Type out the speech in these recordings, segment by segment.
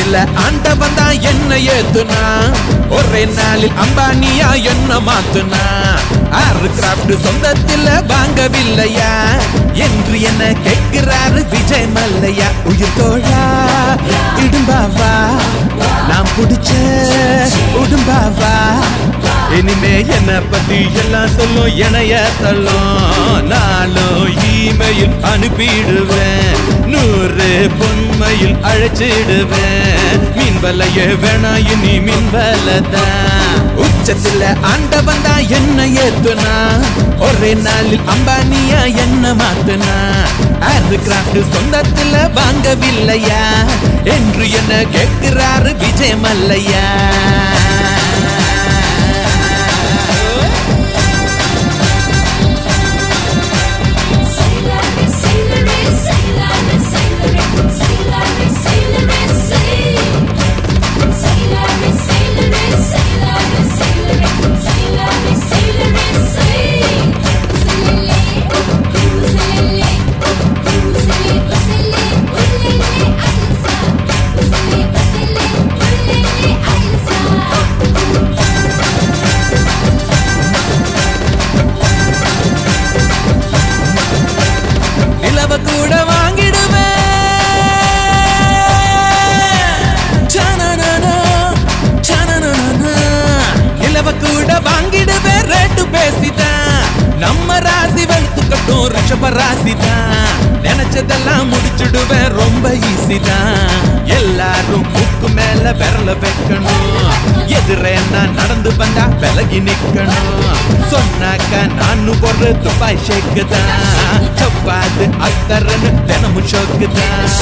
உச்சத்துல ஆண்டவன் தான் என்ன ஏத்துனா ஒரே நாளில் அம்பானியா என்ன மாத்துனா ஆறு கிராப்ட் சொந்தத்துல வாங்கவில்லையா என்று என்ன கேட்கிறாரு விஜய் மல்லையா உயிர் தோழா இடும்பாவா நாம் பிடிச்ச உடும்பாவா இனிமே என்ன பத்தி எல்லாம் சொல்லும் இணைய தள்ளும் நாளும் இமெயில் அனுப்பிடுவேன் நூறு பொன்மையில் அழைச்சிடுவேன் மீன் வலைய வேணா இனி மீன் வலதான் உச்சத்துல ஆண்டவன் தான் என்ன ஏத்துனா ஒரே நாளில் அம்பானியா என்ன மாத்துனா ஆறு கிராஃப்ட் சொந்தத்துல வாங்கவில்லையா என்று என்ன கேட்கிறாரு Vijay Mallya Sailor, sailor, sailor, sailor, sailor, sailor, sailor. Sailor, sailor, sailor, sailor, sailor, sailor, sailor. Uselele, uselele, uselele, uselele, alsa. Uselele, uselele, uselele, alsa. நிலவ கூட வாங்கிடுவேன் சனனனா, சனனனா. நிலவ கூட வாங்கிடுவேன் ரேட்டு பேசிதான் நம்ம ராசி வெளுத்துக்கட்டும் ரிஷப ராசி தான் நினைச்சதெல்லாம் முடிச்சிடுவேன் ரொம்ப ஈஸி தான் எல்லாரும் புக்கு மேல விரல வைக்கணும் எதிரே நான் நடந்து வந்தா விலகி நிக்கணும் சொன்னாக்க நானும் ஒரு துபாய் ஷேக்கு தான் சப்பாத்து அத்தரன்னு தினமும் ஷோக்கு தான்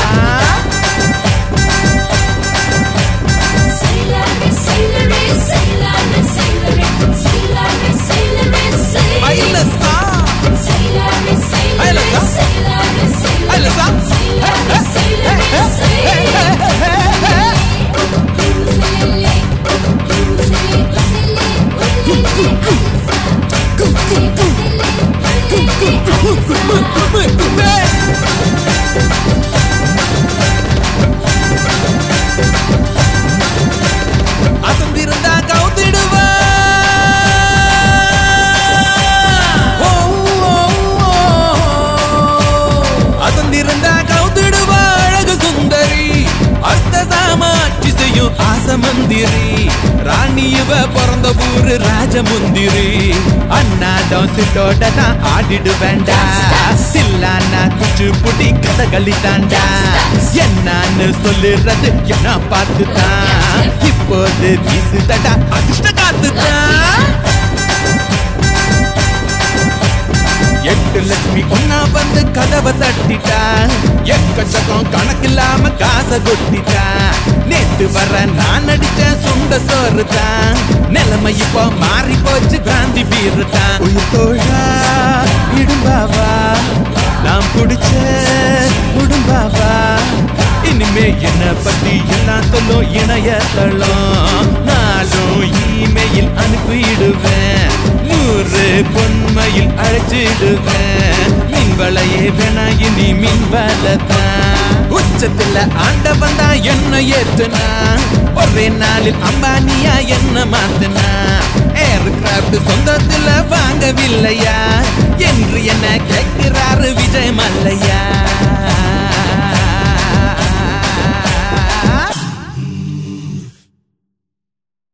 Sailor, sailor, sailor, sailor, sailor, sailor, sailor. ஐலசா Sailor, sailor, ஐலசா sailor, sailor, ஐலசா sailor, sailor, sailor. Uselele, uselele, uselele, alsa. Uselele, uselele, alsa. அசந்திருந்தா கவுத்திடுவா ஓ, ஓ, ஓ. அசந்திருந்தா கவுத்திடுவா அழகு சுந்தரி அர்த்த சாமாட்சி செய்யும் ஆசமந்திரி ராணி இவ பிறந்த ஊரு ராஜமுந்திரி அண்ணாடம் சிட்டோட தான் ஆடிடு வேண்டா சில்லானா குச்சு புடி கதகளி தாண்டா என்னான்னு சொல்லுறது என்ன பார்த்துதான் இப்போது வீசுதடா அதிர்ஷ்ட காத்துதான் எட்டு லட்சுமி ஒன்னா வந்து கதவை தட்டிட்டா எக்கச்சக்கம் கணக்கில்லாம காசை கொட்டிட்டா நேத்து வர நான் அடிச்ச சுண்ட சோறு தான் நிலைமை இப்போ மாறி போச்சு பிராந்தி பீரு தான் உயிர் தோழா இடும்பாவா நாம் பிடிச்ச உடும்பாவா இனிமே என்ன பத்தி எல்லாம் சொல்லும் இணையதளம் நாளும் இமெயில் அனுப்பிடுவேன் நூறு பொன்மையில் அழைச்சிடுவேன் மீன் வலையே வேணா இனி மீன் வலதான் உச்சத்துல ஆண்டவன் தான் என்ன ஏத்துனா ஒரே நாளில் அம்பானியா என்ன மாத்துனா ஏர் கிராஃப்ட் சொந்தத்துல வாங்கவில்லையா என்று என்ன கேட்கிறாரு விஜய் மல்லையா